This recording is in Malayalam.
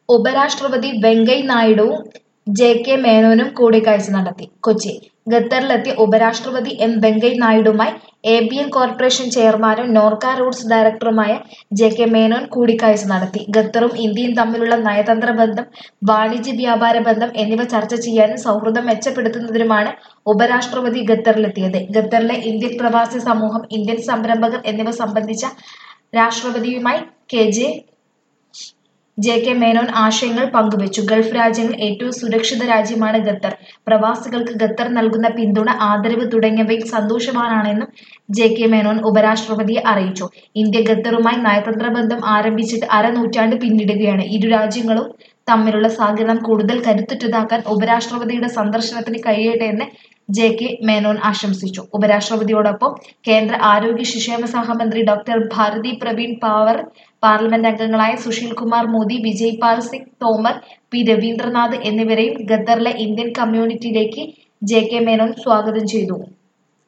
ഉപരാഷ്ട്രപതി വെങ്കയ്യ നായിഡുവും ജെ കെ മേനോനും കൂടിക്കാഴ്ച നടത്തി കൊച്ചി ഖത്തറിലെത്തിയ ഉപരാഷ്ട്രപതി എം വെങ്കയ്യ നായിഡുവുമായി എ ബി എൻ കോർപ്പറേഷൻ ചെയർമാനും നോർക്ക റൂട്ട്സ് ഡയറക്ടറുമായ ജെ കെ മേനോൻ കൂടിക്കാഴ്ച നടത്തി ഖത്തറും ഇന്ത്യയും തമ്മിലുള്ള നയതന്ത്ര ബന്ധം വാണിജ്യ വ്യാപാര ബന്ധം എന്നിവ ചർച്ച ചെയ്യാനും സൗഹൃദം മെച്ചപ്പെടുത്തുന്നതിനുമാണ് ഉപരാഷ്ട്രപതി ഖത്തറിലെത്തിയത് ഖത്തറിലെ ഇന്ത്യൻ പ്രവാസി സമൂഹം ഇന്ത്യൻ സംരംഭകർ എന്നിവ സംബന്ധിച്ച രാഷ്ട്രപതിയുമായി K J J K Menon ആശയങ്ങൾ പങ്കുവച്ചു ഗൾഫ് രാജ്യങ്ങളിൽ ഏറ്റവും സുരക്ഷിത രാജ്യമാണ് ഖത്തർ പ്രവാസികൾക്ക് ഖത്തർ നൽകുന്ന പിന്തുണ ആദരവ് തുടങ്ങിയവയിൽ സന്തോഷവാനാണെന്നും ജെ കെ മേനോൻ ഉപരാഷ്ട്രപതിയെ അറിയിച്ചു ഇന്ത്യ ഖത്തറുമായി നയതന്ത്ര ബന്ധം ആരംഭിച്ചിട്ട് അരനൂറ്റാണ്ട് പിന്നിടുകയാണ് ഇരു രാജ്യങ്ങളും തമ്മിലുള്ള സഹകരണം കൂടുതൽ കരുത്തുറ്റതാക്കാൻ ഉപരാഷ്ട്രപതിയുടെ സന്ദർശനത്തിന് കഴിയട്ടെ എന്ന് ജെ കെ മേനോൻ ആശംസിച്ചു ഉപരാഷ്ട്രപതിയോടൊപ്പം കേന്ദ്ര ആരോഗ്യ ശിശുക്ഷേമ സഹമന്ത്രി ഡോക്ടർ ഭാരതി പ്രവീൺ പവാർ പാർലമെന്റ് അംഗങ്ങളായ സുശീൽ കുമാർ മോദി വിജയ് പാൽ സിംഗ് തോമർ പി രവീന്ദ്രനാഥ് എന്നിവരെയും ഖത്തറിലെ ഇന്ത്യൻ കമ്മ്യൂണിറ്റിയിലേക്ക് ജെ കെ മേനോൻ സ്വാഗതം ചെയ്തു